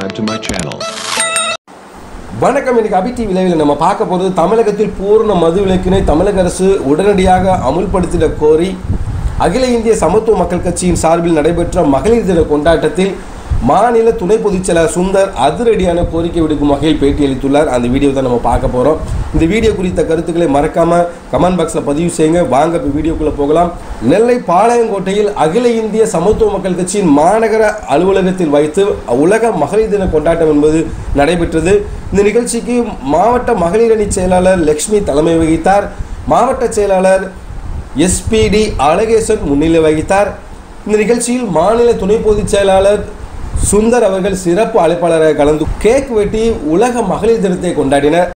subscribe to my channel. வணக்கம் இன்னைக்கு அபி TV லைவில் நம்ம பார்க்க போகிறது தமிழகத்தில் பூர்ண மது விலக்கினை தமிழக அரசு உடனடியாக அமுல்படுத்திட கோரி அகில இந்திய சமத்துவ மக்கள் கட்சியின் சார்பில் நடைபெற்ற மகளிர் தின கொண்டாட்டத்தில் மாநில துணை பொதுச் செயலர் சுந்தர் அதிரடியான கோரிக்கை விடுக்கும் வகையில் பேட்டியளித்துள்ளார் அந்த வீடியோ தான் நம்ம பார்க்க போகிறோம் இந்த வீடியோ குறித்த கருத்துக்களை மறக்காம கமெண்ட் பாக்ஸில் பதிவு செய்யுங்க வாங்க இப்போ வீடியோக்குள்ளே போகலாம் நெல்லை பாளையங்கோட்டையில் அகில இந்திய சமத்துவ மக்கள் கட்சியின் மாநகர அலுவலகத்தில் வைத்து உலக மகளிர் தின கொண்டாட்டம் என்பது நடைபெற்றது இந்த நிகழ்ச்சிக்கு மாவட்ட மகளிர் அணி செயலாளர் லக்ஷ்மி தலைமை வகித்தார் மாவட்ட செயலாளர் எஸ்பிடி அழகேசன் முன்னிலை வகித்தார் இந்த நிகழ்ச்சியில் மாநில துணை பொதுச் செயலாளர் சுந்தர் அவர்கள் சிறப்பு அழைப்பாளராக கலந்து கேக் வெட்டி உலக மகளிர் தினத்தை கொண்டாடினர்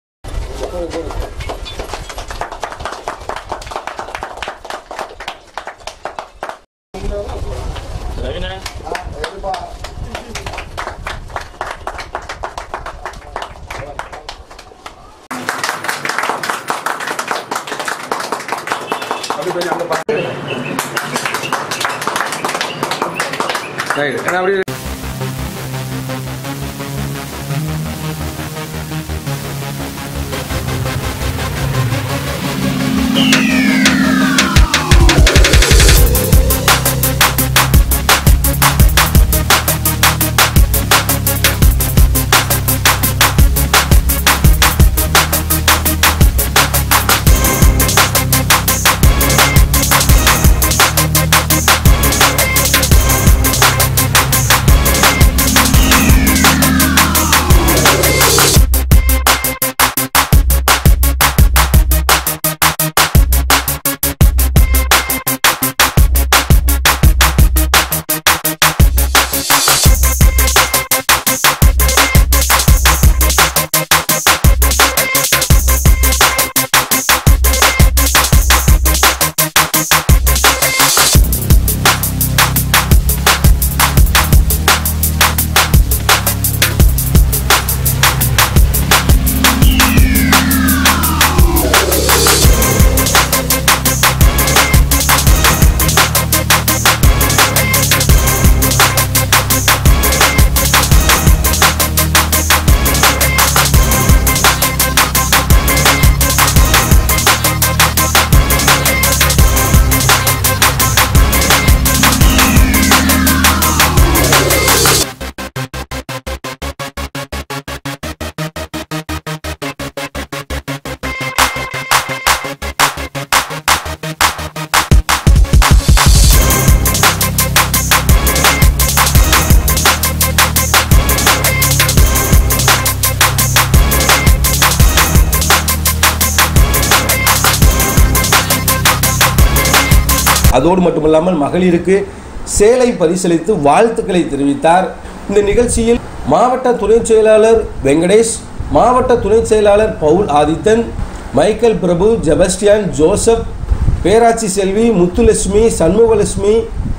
அதோடு மட்டுமல்லாமல் மகளிருக்கு சேலை பரிசளித்து வாழ்த்துக்களை தெரிவித்தார் இந்த நிகழ்ச்சியில் மாவட்ட துணை செயலாளர் வெங்கடேஷ் மாவட்ட துணை செயலாளர் Paul Adithan Michael Prabhu Jebastian Joseph பேராட்சி செல்வி முத்துலட்சுமி சண்முகலட்சுமி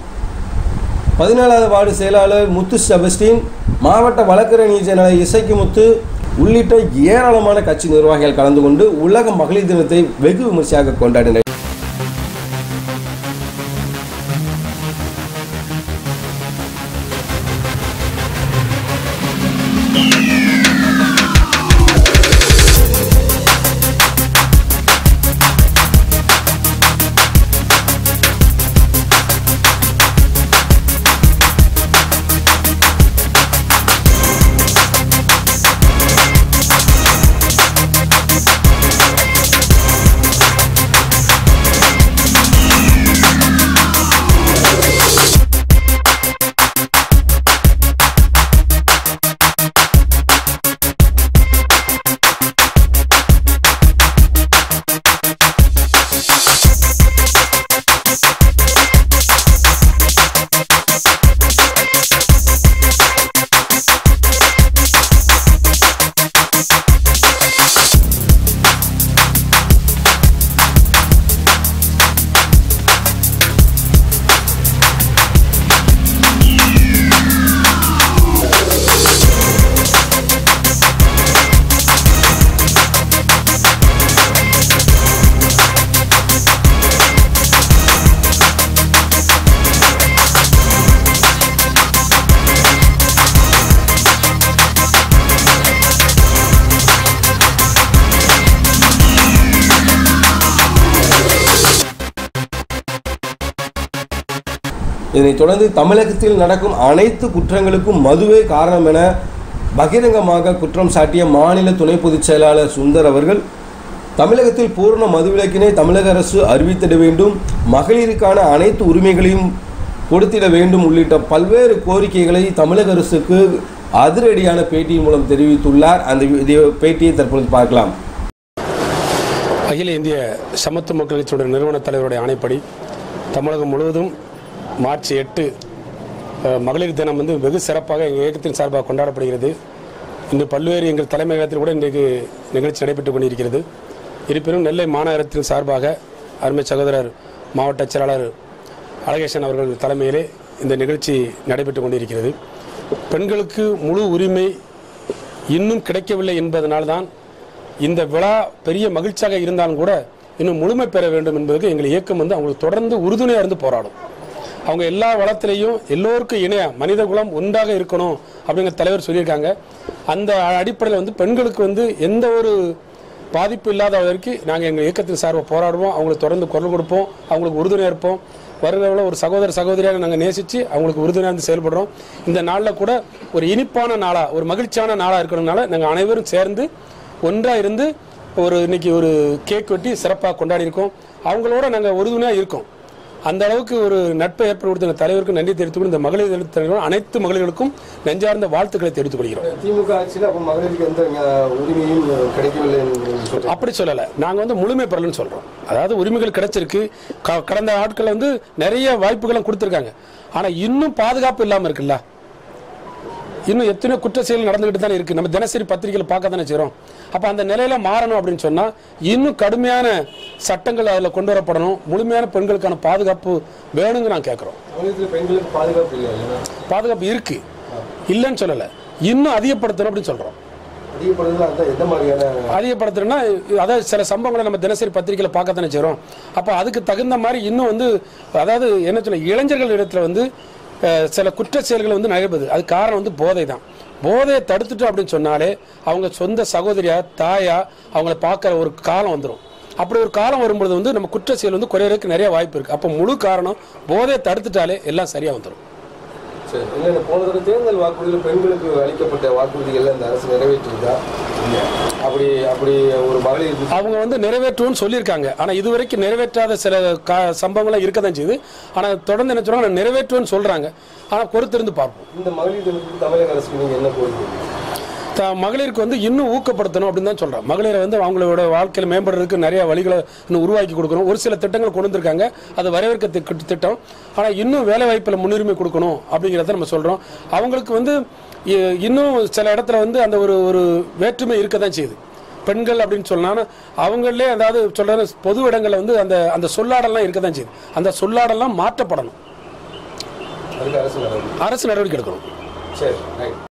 பதினேழாவது வார்டு செயலாளர் முத்து செபஸ்டின் மாவட்ட வழக்கறிஞர் செயலாளர் இசைக்கு முத்து உள்ளிட்ட ஏராளமான கட்சி நிர்வாகிகள் கலந்து கொண்டு உலக மகளிர் தினத்தை வெகு விமர்சையாக கொண்டாடினர் இதனைத் தொடர்ந்து தமிழகத்தில் நடக்கும் அனைத்து குற்றங்களுக்கும் மதுவே காரணம் என பகிரங்கமாக குற்றம் சாட்டிய மாநில துணை பொதுச் செயலாளர் சுந்தர் அவர்கள் தமிழகத்தில் பூர்ண மதுவிலக்கினை தமிழக அரசு அறிவித்திட வேண்டும் மகளிருக்கான அனைத்து உரிமைகளையும் கொடுத்திட வேண்டும் உள்ளிட்ட பல்வேறு கோரிக்கைகளை தமிழக அரசுக்கு அதிரடியான பேட்டியின் மூலம் தெரிவித்துள்ளார் அந்த வி- பேட்டியை தற்பொழுது பார்க்கலாம் அகில இந்திய சமத்துவ மக்கள் கட்சியுடைய நிறுவன தலைவருடைய ஆணைப்படி தமிழகம் முழுவதும் மார்ச் எட்டு அஹ், மகளிர் தினம் வந்து வெகு சிறப்பாக எங்கள் இயக்கத்தின் சார்பாக கொண்டாடப்படுகிறது இன்று பல்வேறு எங்கள் தலைமையகத்தில் கூட இன்றைக்கு நிகழ்ச்சி நடைபெற்றுக் கொண்டிருக்கிறது இருப்பினும் நெல்லை மாநகரத்தின் சார்பாக அருமை சகோதரர் மாவட்ட செயலாளர் அழகேசன் அவர்கள் தலைமையிலே இந்த நிகழ்ச்சி நடைபெற்றுக் கொண்டிருக்கிறது பெண்களுக்கு முழு உரிமை இன்னும் கிடைக்கவில்லை என்பதனால்தான் இந்த விழா பெரிய மகிழ்ச்சியாக இருந்தாலும் கூட இன்னும் முழுமை பெற வேண்டும் என்பதற்கு எங்கள் இயக்கம் வந்து அவங்களுக்கு தொடர்ந்து உறுதுணையாக இருந்து போராடும் அவங்க எல்லா வளத்திலையும் எல்லோருக்கும் இணையா மனித குலம் ஒன்றாக இருக்கணும் அப்படிங்கிற தலைவர் சொல்லியிருக்காங்க அந்த அடிப்படையில் வந்து பெண்களுக்கு வந்து எந்த ஒரு பாதிப்பு இல்லாத வரைக்கும் நாங்கள் எங்கள் இயக்கத்தின் சார்பாக போராடுவோம் அவங்களுக்கு தொடர்ந்து குரல் கொடுப்போம் அவங்களுக்கு உறுதுணையாக இருப்போம் வருகிறவங்கள ஒரு சகோதர சகோதரியாக நாங்கள் நேசித்து அவங்களுக்கு உறுதுணையாக இருந்து செயல்படுறோம் இந்த நாளில் கூட ஒரு இனிப்பான நாளாக ஒரு மகிழ்ச்சியான நாளாக இருக்கணும்னால நாங்கள் அனைவரும் சேர்ந்து ஒன்றாக இருந்து ஒரு இன்னைக்கு ஒரு கேக் வெட்டி சிறப்பாக கொண்டாடி இருக்கோம் அவங்களோட நாங்கள் உறுதுணையாக இருக்கோம் அந்த அளவுக்கு ஒரு நட்பை ஏற்படுத்தின தலைவருக்கு நன்றி தெரிவித்துக் கொண்டு இந்த மகளிர் தின தலைவர் அனைத்து மகளிர்களுக்கும் நெஞ்சார்ந்த வாழ்த்துக்களை தெரிவித்துக் கொள்கிறோம் திமுக ஆட்சியில் அப்போ மகளிருக்கு எந்த உரிமையும் கிடைக்கவில்லை என்று அப்படி சொல்லலை நாங்கள் வந்து முழுமை பெறலன்னு சொல்கிறோம் அதாவது உரிமைகள் கிடைச்சிருக்கு க- கடந்த ஆட்கள் வந்து நிறைய வாய்ப்புகளும் கொடுத்துருக்காங்க ஆனால் இன்னும் பாதுகாப்பு இல்லாமல் இருக்குல்ல இன்னும் எத்தனையோ குற்ற செயல் நடந்துகிட்டு தானே இருக்கு நம்ம தினசரி பத்திரிகையில் பார்க்க தானே செய்கிறோம் அப்போ அந்த நிலையில மாறணும் அப்படின்னு சொன்னால் இன்னும் கடுமையான சட்டங்கள் அதில் கொண்டு வரப்படணும் முழுமையான பெண்களுக்கான பாதுகாப்பு வேணுங்க நான் கேட்குறோம் தமிழகத்தில் பெண்களுக்கு பாதுகாப்பு இல்லை இல்லைன்னா பாதுகாப்பு இருக்கு இல்லைன்னு சொல்லலை இன்னும் அதிகப்படுத்தணும் அப்படின்னு சொல்கிறோம் அதிகப்படுறதுல அந்த எந்த மாதிரியான அதிகப்படுத்துறோம்னா அதாவது சில சம்பவங்களை நம்ம தினசரி பத்திரிகையில் பார்க்க தானே செய்கிறோம் அப்போ அதுக்கு தகுந்த மாதிரி இன்னும் வந்து அதாவது என்ன சொல்ல இளைஞர்கள் இடத்துல வந்து அஹ், சில குற்ற செயல்கள் வந்து நடைபெறுது அது காரணம் வந்து போதை தான் போதையை தடுத்துட்டோம் அப்படின்னு சொன்னாலே அவங்க சொந்த சகோதரியா தாயா அவங்கள பார்க்குற ஒரு காலம் வந்துடும் அப்படி ஒரு காலம் வரும்பொழுது வந்து நம்ம குற்ற செயல் வந்து குறையறதுக்கு நிறைய வாய்ப்பு இருக்குது அப்போ முழு காரணம் போதையை தடுத்துட்டாலே எல்லாம் சரியாக வந்துடும் சரி இல்லை இந்த போன தடவை தேர்தல் வாக்குறுதியில் பெண்களுக்கு அளிக்கப்பட்ட வாக்குறுதிகள் இந்த அரசு நிறைவேற்றிருக்கா அப்படி அப்படி ஒரு மகளிர் அவங்க வந்து நிறைவேற்றுவோம்னு சொல்லியிருக்காங்க ஆனால் இதுவரைக்கும் நிறைவேற்றாத சில கா சம்பவங்கள்லாம் இருக்க தான் செய்யுது ஆனால் தொடர்ந்து என்ன சொல்றாங்க நிறைவேற்றுவோம்னு சொல்கிறாங்க ஆனால் பொறுத்திருந்து பார்ப்போம் இந்த மகளிர் தினத்துக்கு தமிழக அரசுக்கு நீங்கள் என்ன கோரிக்கை த மகளிருக்கு வந்து இன்னும் ஊக்கப்படுத்தணும் அப்படின்னு தான் சொல்கிறேன் மகளிரை வந்து அவங்களோட வாழ்க்கையில் மேம்படுறதுக்கு நிறைய வழிகளை இன்னும் உருவாக்கி கொடுக்கணும் ஒரு சில திட்டங்கள் கொண்டு வந்திருக்காங்க அது வரவேற்க தி- திட்டம் ஆனால் இன்னும் வேலை வாய்ப்பில் முன்னுரிமை கொடுக்கணும் அப்படிங்கிறத நம்ம சொல்கிறோம் அவங்களுக்கு வந்து இ- இன்னும் சில இடத்துல வந்து அந்த ஒரு ஒரு வேற்றுமை இருக்க தான் செய்யுது பெண்கள் அப்படின்னு சொன்னா அவங்களே அதாவது சொல்ற பொது இடங்களில் வந்து அந்த அந்த சொல்லாடல்லாம் இருக்க தான் செய்யுது அந்த சொல்லாடெல்லாம் மாற்றப்படணும் அதுக்கு அரசு நடவடிக்கை அரசு நடவடிக்கை எடுக்கணும் சரி ரைட்